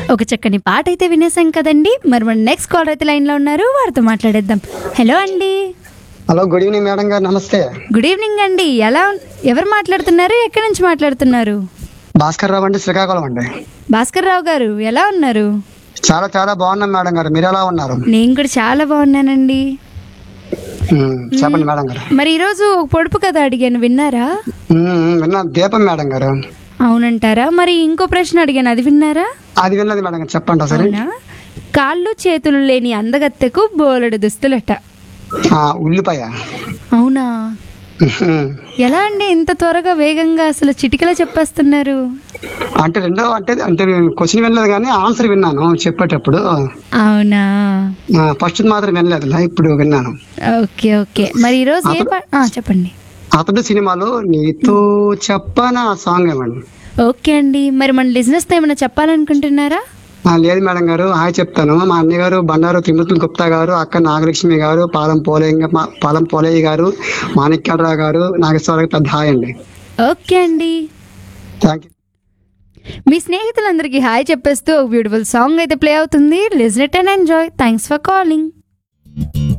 ఒక చక్కని పాట అయితే వినేసాం కదండి మరి మన నెక్స్ట్ కాలర్ అయితే లైన్లో ఉన్నారు వారితో మాట్లాడేద్దాం హలో అండి హలో గుడ్ ఈవినింగ్ మేడం గారు నమస్తే గుడ్ ఈవినింగ్ అండి ఎలా ఉన్- ఎవరు మాట్లాడుతున్నారు ఎక్కడి నుంచి మాట్లాడుతున్నారు భాస్కర్ రావు అండి శ్రీకాకుళం అండి భాస్కర్ రావు గారు ఎలా ఉన్నారు చాలా చాలా బాగున్నాం మేడం గారు మీరు ఎలా ఉన్నారు నేను కూడా చాలా బాగున్నానండి ఉమ్, చెప్పండి మేడం గారు మరి ఈరోజు ఒక పొడుపు కథ అడిగాను విన్నారా ఉమ్, ఉమ్, విన్నా దీపం మేడం గారు అవునంటారా మరి ఇంకో ప్రశ్న అడిగాను అది విన్నారా అది విన్నది మేడం గారు చెప్పండి ఒకసారి అవునా కాళ్ళు చేతులు లేని అందగత్తెకు బోలెడు దుస్తులట ఆ, ఉల్లిపాయ అవునా ఉమ్, ఎలా అండి ఇంత త్వరగా వేగంగా అసలు చిటికలో చెప్పేస్తున్నారు అంటే రెండో అంటే అంటే క్వశ్చన్ వినలేదు కానీ ఆన్సర్ విన్నాను చెప్పేటప్పుడు అవునా ఫస్ట్ మాత్రం వినలేదు ఇప్పుడు విన్నాను ఓకే ఓకే మరి ఈరోజు ఏ పా ఆ, చెప్పండి అతడు సినిమాలో నీతో చెప్పన ఆ సాంగ్ ఇవ్వండి ఓకే అండి మరి మన బిజినెస్తో ఏమైనా చెప్పాలనుకుంటున్నారా ఆ, లేదు మేడం గారు హాయ్ చెప్తాను మా అన్నయ్య గారు బండారు తిమ్మతులు గుప్తా గారు అక్క నాగలక్ష్మి గారు పాలం పోలయ్య పాలం పోలయ్య గారు మాణిక్యాలరావు గారు నాగేశ్వరరావు పెద్ద హాయ్ అండి ఓకే అండి థ్యాంక్ యూ మీ స్నేహితులందరికీ హాయ్ చెప్పేస్తూ ఒక బ్యూటిఫుల్ సాంగ్ అయితే ప్లే అవుతుంది listen it and enjoy thanks for calling